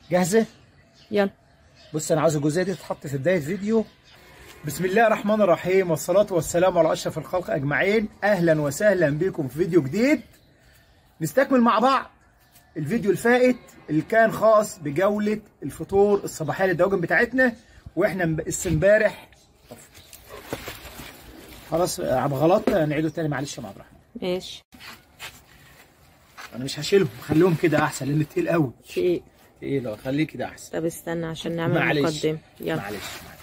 جاهزه يلا بص انا عاوز الجزئيه دي تتحط في بدايه فيديو بسم الله الرحمن الرحيم والصلاة والسلام على أشرف الخلق أجمعين أهلا وسهلا بكم في فيديو جديد نستكمل مع بعض الفيديو الفائت اللي كان خاص بجولة الفطور الصباحية للدواجن بتاعتنا واحنا بس امبارح خلاص عم غلط نعيده تاني معلش يا عبد الرحمن ماشي انا مش هشيلهم خليهم كده احسن لان تقيل قوي في ايه ايه لا خليه كده احسن طب استنى عشان نعمل معلش مقدم يلا معلش معلش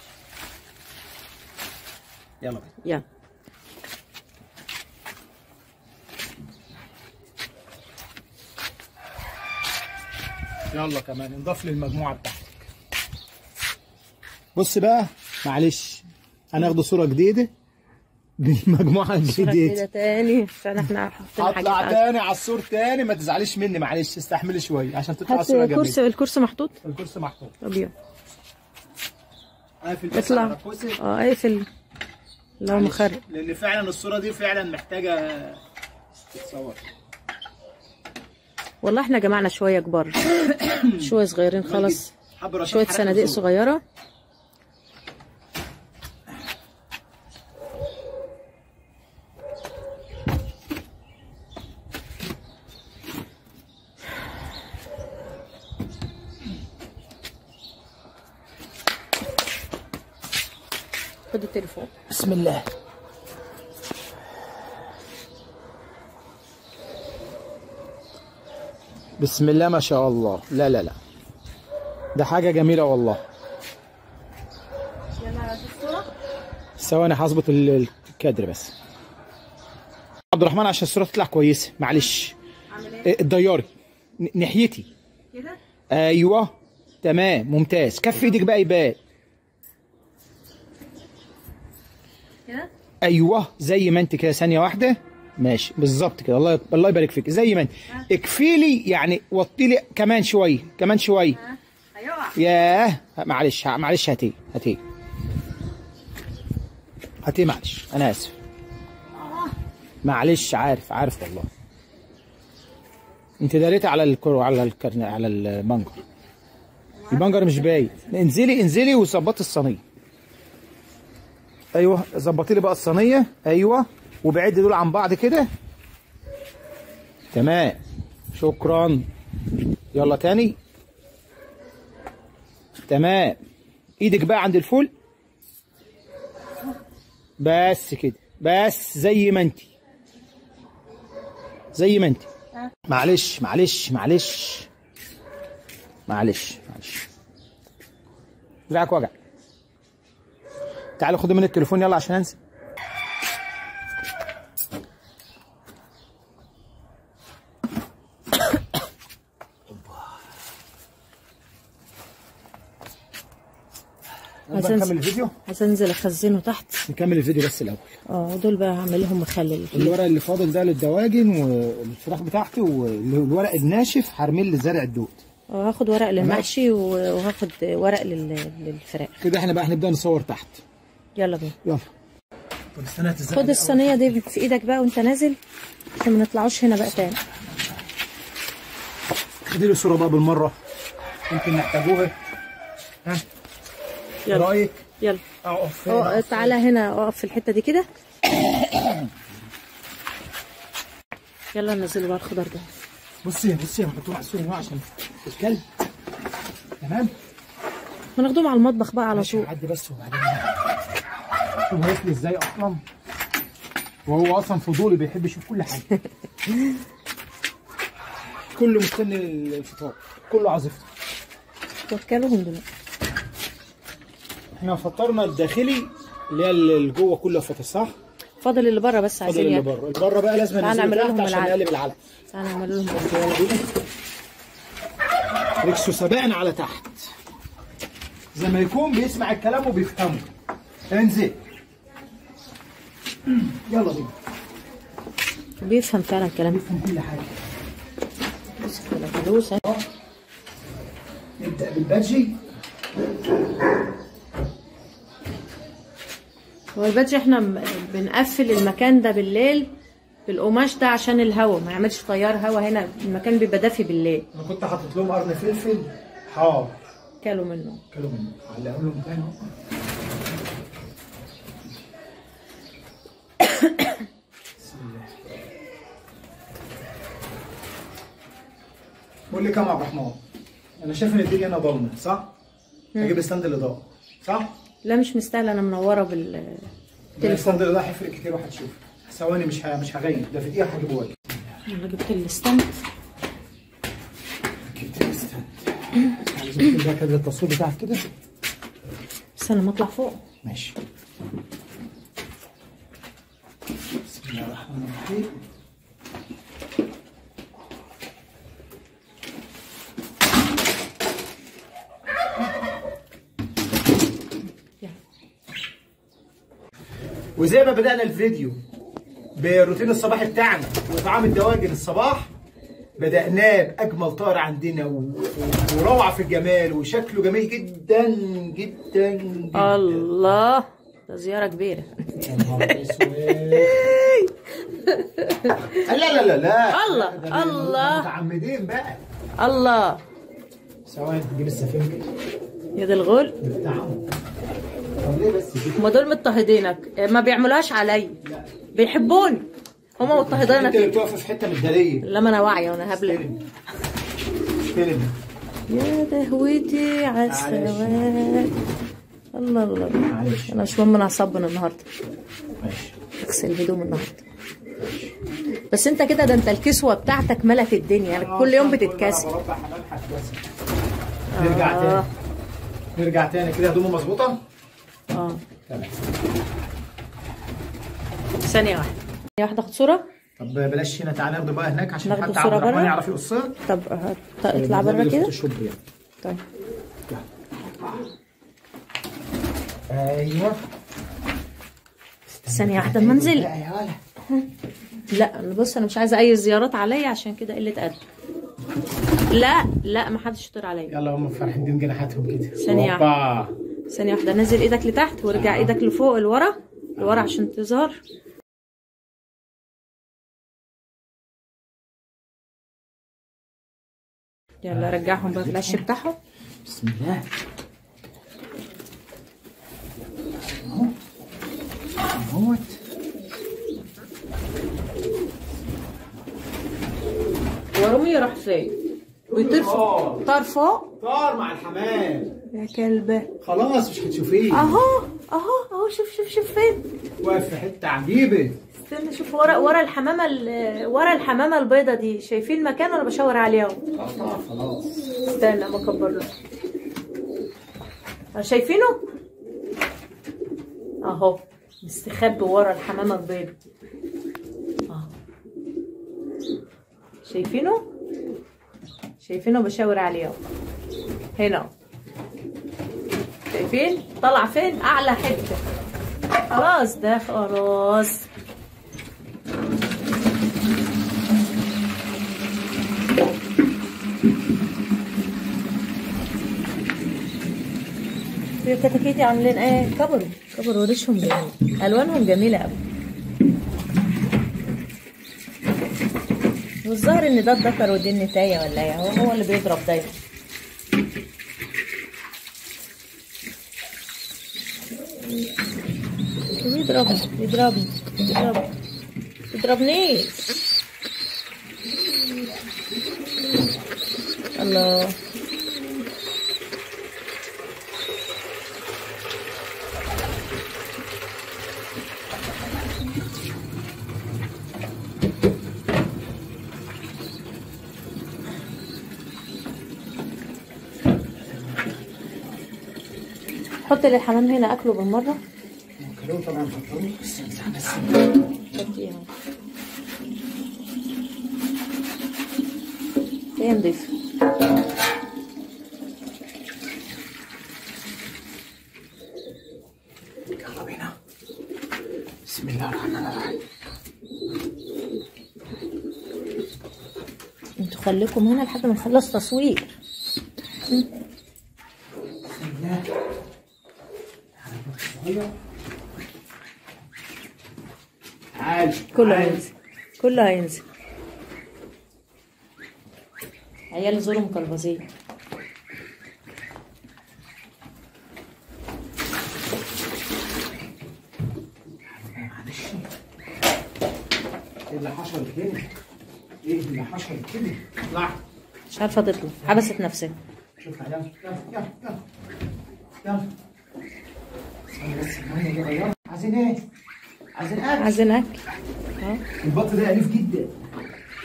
يلا بينا يلا يلا كمان نضاف للمجموعه بتاعتك بص بقى معلش هناخد صوره جديده بالمجموعه كده الجديده تاني عشان احنا حاطين هطلع حاجات تاني على السور تاني ما تزعليش مني معلش استحملي شويه عشان تطلع هات الصوره الكرسي جميله الكرسي محطوط الكرسي محطوط طب يلا قافل بس على اطلع الكرسي اه اقفل لو معلش، مخرب لان فعلا الصوره دي فعلا محتاجه تتصور والله احنا جمعنا شويه كبار شويه صغيرين خلاص حب رشاق شويه حركة صناديق الصورة. صغيره خد التليفون بسم الله بسم الله ما شاء الله لا لا لا ده حاجة جميلة والله ثواني هظبط ال- الكادر بس عبد الرحمن عشان الصورة تطلع كويسة معلش إيه، الدياري ن- ناحيتي كده ايوه تمام ممتاز كف ايدك بقى يبان كده ايوه زي ما انت كده ثانيه واحده ماشي بالظبط كده الله الله يبارك فيك زي ما انت اكفي لي يعني وطي لي كمان شويه كمان شويه هيقع ياه معلش ه- معلش هاتي هاتي هاتي معلش انا اسف معلش عارف عارف والله انت داريتي على الكرو على الكرن على البنجر البنجر مش باين انزلي انزلي وظبطي الصينيه ايوه ظبطي لي بقى الصينيه ايوه وبعد دول عن بعض كده تمام شكرا يلا تاني تمام ايدك بقى عند الفول بس كده بس زي ما انت زي ما انت معلش معلش معلش معلش معلش دراعك وجع تعالى خد من التليفون يلا عشان انسى عايزين- نكمل الفيديو عايز انزل اخزنه تحت نكمل الفيديو بس الاول اه دول بقى هعمل لهم مخلل الورق اللي فاضل ده للدواجن والفراخ بتاعتي والورق الناشف هرميه لزرع الدود اه هاخد ورق للمحشي و- وهاخد ورق لل- للفراخ كده احنا بقى هنبدا نصور تحت يلا بينا يلا طب استنى هتزرع خد الصينيه دي في ايدك بقى وانت نازل عشان ما نطلعوش هنا بقى تاني خدي لي صوره بقى بالمره يمكن نحتاجوها ها ايه يلا رايك يلا اقف اه تعالى هنا اقف في الحته دي كده يلا ننزل بقى الخضار ده بصي بصي هنحطهم على الصوره هنا عشان الكلب تمام وناخدهم على المطبخ بقى على ماشي طول هعدي بس وبعدين شوف هياكل ازاي اصلا وهو اصلا فضولي بيحب يشوف كل حاجه كله مستني الفطار كله عايز يفطر وكلهم دلوقتي احنا فطرنا الداخلي اللي هي اللي جوه كله فطر صح؟ فاضل اللي بره بس فاضل عايزين اللي ياكلوا بره اللي بره بقى لازم تعال ننزله نعمل تحت لهم عشان العلق. نقلب العلق تعالى نعمل لهم يلا بينا ركسوا سبقنا على تحت زي ما يكون بيسمع الكلام وبيفهمه انزل يلا بينا بيفهم فعلا كلام بيفهم كل حاجه بص كده فلوس اهي. نبدا بالبادجي هو البادج احنا م- بنقفل المكان ده بالليل بالقماش ده عشان الهواء ما يعملش تيار هواء هنا المكان بيبقى دافي بالليل انا كنت حاطط لهم قرن فلفل حار كلوا منه كلوا منه علقوا لهم تاني بسم الله بقول لك يا عبد الرحمن انا شايف ان الدنيا هنا ضلمه صح؟ اجيب ستاند الاضاءه صح؟ لا مش مستاهله انا منوره بال ده ستاند الاضاءه هيفرق كتير وهتشوف ثواني مش ه... مش هغيب ده في دقيقه هجيبه لك انا جبت الستاند جبت الستاند عايز اكتب بقى كده التصوير بتاعك كده استنى ما اطلع فوق ماشي بسم الله الرحمن الرحيم يلا. وزي ما بدأنا الفيديو بروتين الصباحي بتاعنا وطعام الدواجن الصباح بدأناه بأجمل طائر عندنا و- و- وروعة في الجمال وشكله جميل جدا جدا جدا الله ده زياره كبيره يا نهار اسود لا لا لا لا الله، ده بي- الله. متعمدين بقى الله ثواني نجيب السفنجة يا دي الغول بتاعهم طب ليه بس كده؟ هما دول مضطهدينك ما بيعملوهاش عليا لا بيحبوني هما انت اللي مضطهدينك بتقف في حته متداريه لما انا واعيه وانا هبله استلم استلم يا دهوتي عالسواد الله الله معلش انا مش مهم انا هصبن النهارده ماشي اغسل هدوم النهارده بس انت كده ده انت الكسوه بتاعتك ملت الدنيا يعني كل يوم بتتكسر بربع حمام هتكسر نرجع آه. تاني نرجع تاني كده هدومه مظبوطه اه تمام ثانيه واحده ثانيه واحده اخد صوره طب بلاش هنا تعالى ناخده بقى هناك عشان ناخده حتى صورة عبد الرحمن برا؟ يعرف يقصها طب هت- اطلع بره نعمل كده فوتوشوب يعني. طيب ايوه ثانيه واحده اما انزل لا يا ولا لا أنا بص انا مش عايزه اي زيارات عليا عشان كده قله ادب لا لا ما حدش يطير عليا يلا هم فرحين جناحاتهم كده ثانية هوبا. ثانيه واحده نزل ايدك لتحت وارجع ايدك لفوق لورا لورا عشان تظهر يلا رجعهم بقى في العش بتاعهم بسم الله اهو اهوت ورمي راح فين بيطير فوق آه. طار فوق طار مع الحمام يا كلبه خلاص مش هتشوفيه اهو اهو اهو شوف شوف شوف فين واقف في حته عجيبه استنى شوف ورا ورا الحمامه ال- ورا الحمامه البيضه دي شايفين مكان ولا بشاور عليه اهو خلاص خلاص استنى ما اكبر له أه، شايفينه اهو مستخبي ورا الحمامه البيضه اهو شايفينه شايفينه بشاور عليه اهو هنا اهو. شايفين طلع فين اعلى حته خلاص ده خلاص الكتاكيتي عاملين ايه كبروا كبروا ريشهم جميل الوانهم جميله قوي والظاهر ان ده الذكر ودي النتايه ولا ايه هو هو اللي بيضرب دايما بيضربني بيضربني بيضربني بيضربنيش الله حط للحمام هنا اكله بالمره كلهم طبعا حطوه بس بس حطيها هي نضيفه يلا بينا بسم الله الرحمن الرحيم انتوا خليكم هنا لحد ما نخلص تصوير بسم الله تعال تعال كله تعال. هينزل كله هينزل عيال زورهم كلبزين حصل كده ايه اللي حصل كده اطلع مش عارفه تطلع حبست نفسها شوفها يلا يلا يلا يلا يلا استنى بس الميه دي غيرت عايزين ايه؟ عايزين اكل عايزين اكل اه البط ده اليف جدا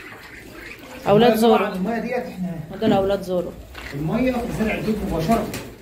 اولاد المية طبعاً زورو الميه ديت احنا دول اولاد زورو الميه في زرع البيت مباشره